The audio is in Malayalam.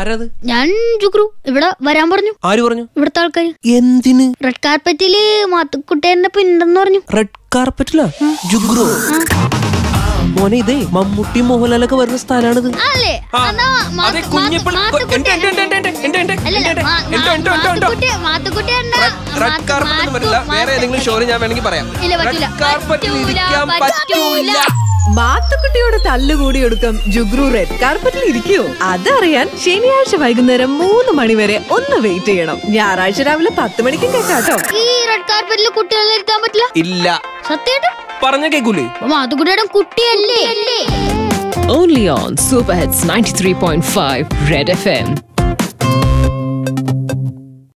ആരത് ഞാൻ ജുഗ്രു ഇവിടെ വരാൻ പറഞ്ഞു ആര് പറഞ്ഞു ഇവിടുത്തെ ആൾക്കാർ എന്തിന് റെഡ് കാർപ്പറ്റില് മാത്തുക്കുട്ടേന്റെ പിണ്ടെന്ന് പറഞ്ഞു റെഡ് കാർപ്പറ്റിലാ ജുഗ്രോ മോനെ ഇതേ മമ്മൂട്ടി മോഹൻലാലൊക്കെ വരുന്ന സ്ഥലമാണിത് അല്ലേ ആ, എന്നാ മാ- അതെ മാ- കുഞ്ഞിപ്പിള്ള മാത്തുക്കുട്ടി- ഉണ്ട്, ഉണ്ട്, ഉണ്ട്, ഉണ്ട്, ഉണ്ട്, ഉണ്ട്, ഉണ്ട്, അല്ലല്ല, ഉണ്ട്, മാ- ഉണ്ട്, ഉണ്ട്, ഉണ്ട്, ഉണ്ട്. മാത്തുക്കുട്ടി- മാത്തുക്കുട്ടി എന്നാ- റെഡ് മാത്തു- കാർപ്പറ്റ് ഒന്നും വരില്ല മാത്തു- വേറെ ഏതെങ്കിലും ഷോയിൽ ഞാൻ വേണമെങ്കിൽ പറയാം ഇല്ല, പറ്റൂല. റെഡ് കാർപ്പറ്റിൽ പറ്റൂല, ഇരിക്കാൻ പറ്റൂല. പറ്റൂല മാത്തുക്കുട്ടിയോട് തല്ലുകൂടി ഒടുക്കം ജുഗ്രു റെഡ് കാർപ്പറ്റിൽ ഇരിക്കുവോ അതറിയാൻ ശനിയാഴ്ച വൈകുന്നേരം മൂന്ന് മണി വരെ ഒന്ന് വെയിറ്റ് ചെയ്യണം ഞായറാഴ്ച രാവിലെ പത്ത് മണിക്കും കേട്ടാട്ടോ ഈ റെഡ് കാർപ്പറ്റിൽ കുട്ടികളെ ഇരുത്താൻ പറ്റില്ല ഇല്ല സത്യമായിട്ടും പറഞ്ഞ കേക്കൂലേ അപ്പൊ മാത്തുക്കുട്ടിയുടെ കുട്ടിയല്ലേ Only on Superhits 93.5 Red FM.